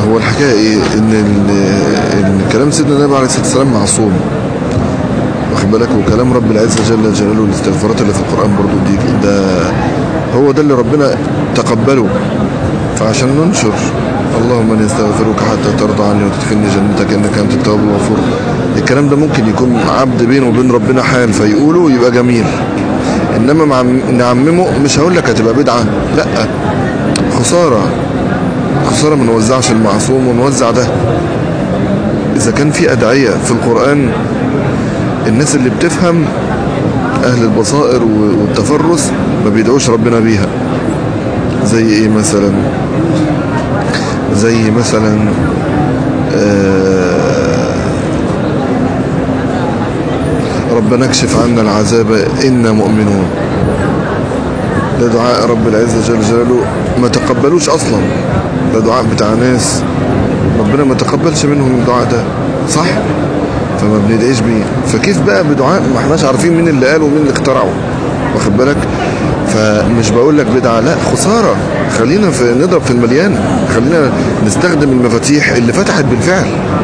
هو الحكاية ايه ان, ال- ان كلام سيدنا النبي عليه الصلاة والسلام معصوم واخد بالك وكلام رب العزة جل جلاله الاستغفارات اللي في القرآن برضو دي ده هو ده اللي ربنا تقبله فعشان ننشر اللهم اني استغفرك حتى ترضى عني وتدخلني جنتك انك انت التواب الغفور الكلام ده ممكن يكون عبد بينه وبين ربنا حال فيقوله يبقى جميل انما مع نعممه مش هقول لك هتبقى بدعه لا خساره خساره ما نوزعش المعصوم ونوزع ده اذا كان في ادعيه في القران الناس اللي بتفهم اهل البصائر والتفرس ما بيدعوش ربنا بيها زي ايه مثلا زي مثلا آه، ربنا اكشف عنا العذاب إنا مؤمنون ده دعاء رب العزة جل جلاله ما تقبلوش أصلا ده دعاء بتاع ناس ربنا ما تقبلش منهم الدعاء ده صح فما بندعيش بيه فكيف بقى بدعاء ما احناش عارفين مين اللي قاله ومين اللي اخترعه واخد بالك فمش بقول لك بدعة لا خسارة خلينا في نضرب في المليان خلينا نستخدم المفاتيح اللي فتحت بالفعل